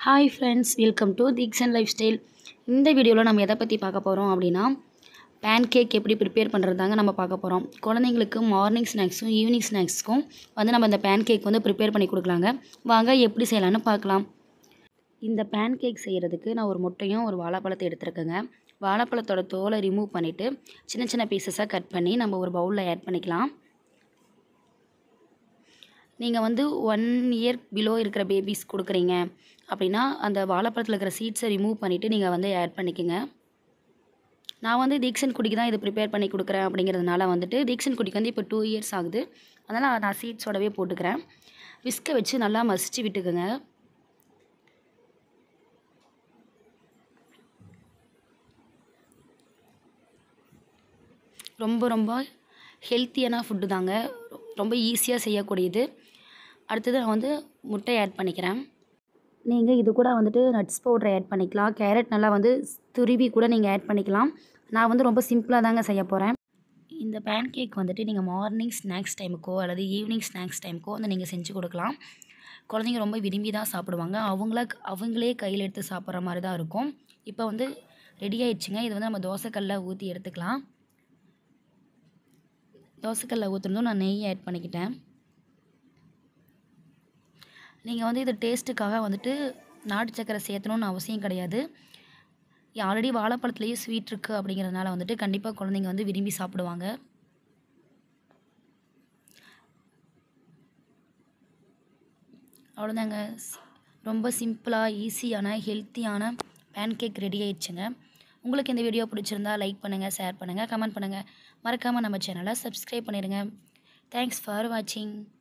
hi friends welcome to Deekshan lifestyle இந்த வீடியோவில் நம்ம எதை பற்றி பார்க்க போகிறோம் அப்படின்னா பேன் கேக் எப்படி ப்ரிப்பேர் பண்ணுறது தாங்க நம்ம பார்க்க போகிறோம் குழந்தைங்களுக்கு மார்னிங் ஸ்நாக்ஸும் ஈவினிங் ஸ்நாக்ஸ்க்கும் வந்து நம்ம இந்த பேன் கேக் வந்து ப்ரிப்பேர் பண்ணி கொடுக்கலாங்க வாங்க எப்படி செய்யலான்னு பார்க்கலாம் இந்த பேன் கேக் செய்கிறதுக்கு நான் ஒரு முட்டையும் ஒரு வாழைப்பழத்தை எடுத்துருக்கேங்க வாழைப்பழத்தோட தோலை ரிமூவ் பண்ணிவிட்டு சின்ன சின்ன பீசஸாக கட் பண்ணி நம்ம ஒரு பவுலில் ஆட் பண்ணிக்கலாம் நீங்கள் வந்து ஒன் இயர் பிலோ இருக்கிற பேபிஸ் கொடுக்குறீங்க அப்படின்னா அந்த வாழைப்பழத்தில் இருக்கிற சீட்ஸை ரிமூவ் பண்ணிவிட்டு நீங்கள் வந்து ஆட் பண்ணிக்கோங்க நான் வந்து தீக்ஷன் குடிக்கு தான் இது ப்ரிப்பேர் பண்ணி கொடுக்குறேன் அப்படிங்கிறதுனால வந்துட்டு தீக்ஷன் குடிக்கு வந்து இப்போ டூ இயர்ஸ் ஆகுது அதனால் நான் சீட்ஸோடவே போட்டுக்கிறேன் விஸ்கை வச்சு நல்லா மசிச்சு விட்டுக்குங்க ரொம்ப ரொம்ப ஹெல்த்தியான ஃபுட்டு தாங்க ரொம்ப ஈஸியாக செய்யக்கூடியது அடுத்தது நான் வந்து முட்டை ஆட் பண்ணிக்கிறேன் நீங்கள் இது கூட வந்துட்டு நட்ஸ் பவுடரை ஆட் பண்ணிக்கலாம் கேரட் நல்லா வந்து துருவி கூட நீங்கள் ஆட் பண்ணிக்கலாம் நான் வந்து ரொம்ப சிம்பிளாக தாங்க செய்ய போகிறேன் இந்த பேன் கேக் வந்துட்டு நீங்கள் மார்னிங் ஸ்நாக்ஸ் டைமுக்கோ அல்லது ஈவினிங் ஸ்நாக்ஸ் டைமுக்கோ வந்து நீங்கள் செஞ்சு கொடுக்கலாம் குழந்தைங்க ரொம்ப விரும்பி தான் சாப்பிடுவாங்க அவங்கள அவங்களே கையில் எடுத்து சாப்பிட்ற மாதிரி தான் இருக்கும் இப்போ வந்து ரெடி ஆயிடுச்சுங்க இது வந்து நம்ம தோசைக்கல்ல ஊற்றி எடுத்துக்கலாம் தோசைக்கல்ல ஊற்றுனதும் நான் நெய் ஆட் பண்ணிக்கிட்டேன் நீங்கள் வந்து இது டேஸ்ட்டுக்காக வந்துட்டு நாட்டு சக்கரை சேர்த்தணுன்னு அவசியம் கிடையாது ஆல்ரெடி வாழைப்பழத்துலேயே ஸ்வீட் இருக்குது அப்படிங்கிறதுனால வந்துட்டு கண்டிப்பாக குழந்தைங்க வந்து விரும்பி சாப்பிடுவாங்க அவ்வளோதாங்க ரொம்ப சிம்பிளாக ஈஸியான ஹெல்த்தியான பேன் கேக் ரெடி ஆயிடுச்சுங்க உங்களுக்கு இந்த வீடியோ பிடிச்சிருந்தா லைக் பண்ணுங்கள் ஷேர் பண்ணுங்கள் கமெண்ட் பண்ணுங்கள் மறக்காமல் நம்ம சேனலை சப்ஸ்கிரைப் பண்ணிடுங்க தேங்க்ஸ் ஃபார் வாட்சிங்